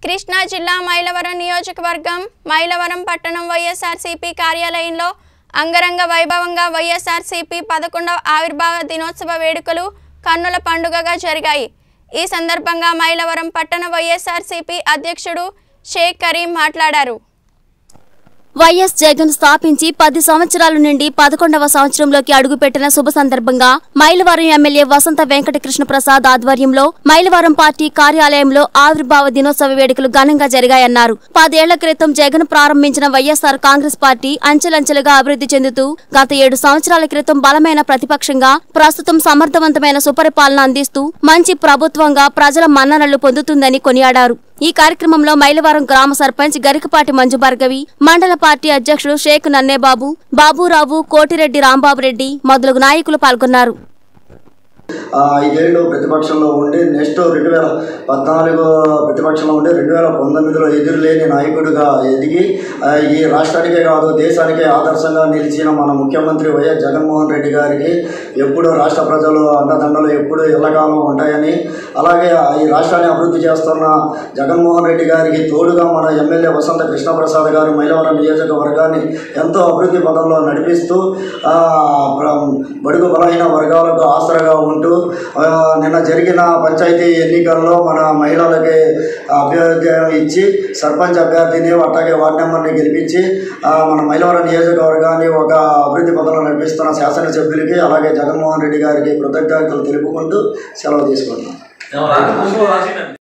కృష్ణా జిల్లా మైలవరం నియోజకవర్గం మైలవరం పట్టణం వైఎస్ఆర్సీపీ కార్యాలయంలో అంగరంగ వైభవంగా వైఎస్ఆర్సీపీ పదకొండవ ఆవిర్భావ దినోత్సవ వేడుకలు కన్నుల పండుగగా జరిగాయి ఈ సందర్భంగా మైలవరం పట్టణ వైఎస్ఆర్సీపీ అధ్యక్షుడు షేక్ కరీం మాట్లాడారు వైఎస్ జగన్ స్థాపించి పది సంవత్సరాల నుండి పదకొండవ సంవత్సరంలోకి అడుగుపెట్టిన శుభ సందర్భంగా మైలవరం ఎమ్మెల్యే వసంత వెంకటకృష్ణ ప్రసాద్ ఆధ్వర్యంలో మైలవరం పార్టీ కార్యాలయంలో ఆవిర్భావ దినోత్సవ వేడుకలు ఘనంగా జరిగాయన్నారు పదేళ్ల క్రితం జగన్ ప్రారంభించిన వైఎస్ఆర్ కాంగ్రెస్ పార్టీ అంచెలంచెలుగా అభివృద్ధి చెందుతూ గత ఏడు సంవత్సరాల క్రితం బలమైన ప్రతిపక్షంగా ప్రస్తుతం సమర్థవంతమైన సుపరిపాలన అందిస్తూ మంచి ప్రభుత్వంగా ప్రజల మన్ననలు పొందుతుందని కొనియాడారు ఈ కార్యక్రమంలో మైలవరం గ్రామ సర్పంచ్ గరికపాటి మంజు భార్గవి మండల పార్టీ అధ్యక్షుడు షేక్ నన్నేబాబు బాబురావు కోటిరెడ్డి రాంబాబు రెడ్డి మొదలగు నాయకులు పాల్గొన్నారు ఆ, ఐదేళ్ళు ప్రతిపక్షంలో ఉండి నెక్స్ట్ రెండు వేల పద్నాలుగు ప్రతిపక్షంలో ఉండి రెండు వేల పంతొమ్మిదిలో ఎదురులేని నాయకుడిగా ఎదిగి ఆ, ఈ రాష్ట్రానికే కాదు దేశానికే ఆదర్శంగా నిలిచిన మన ముఖ్యమంత్రి వైఎస్ జగన్మోహన్ రెడ్డి గారికి ఎప్పుడు రాష్ట్ర ప్రజలు అండదండలు ఎప్పుడు ఎల్లకాలం ఉంటాయని అలాగే ఈ రాష్ట్రాన్ని అభివృద్ధి చేస్తున్న జగన్మోహన్ రెడ్డి గారికి తోడుగా మన ఎమ్మెల్యే వసంత కృష్ణప్రసాద్ గారు మైలవరం నియోజకవర్గాన్ని ఎంతో అభివృద్ధి పదంలో నడిపిస్తూ ఆ, ప్ర- బడుగు బలహీన వర్గాలకు ఆసరగా ఉంటూ ఆ, నిన్న జరిగిన పంచాయతీ ఎన్నికల్లో మన మహిళలకి అభ్యర్థి ఇచ్చి సర్పంచ్ అభ్యర్థిని అట్లాగే వార్డు నెంబర్ని గెలిపించి ఆ, మన మైలవరం నియోజకవర్గాన్ని ఒక అభివృద్ధి పదంలో నడిపిస్తున్న శాసనసభ్యులకి అలాగే జగన్మోహన్ రెడ్డి గారికి కృతజ్ఞతలు తెలుపుకుంటూ సెలవు తీసుకుంటున్నాం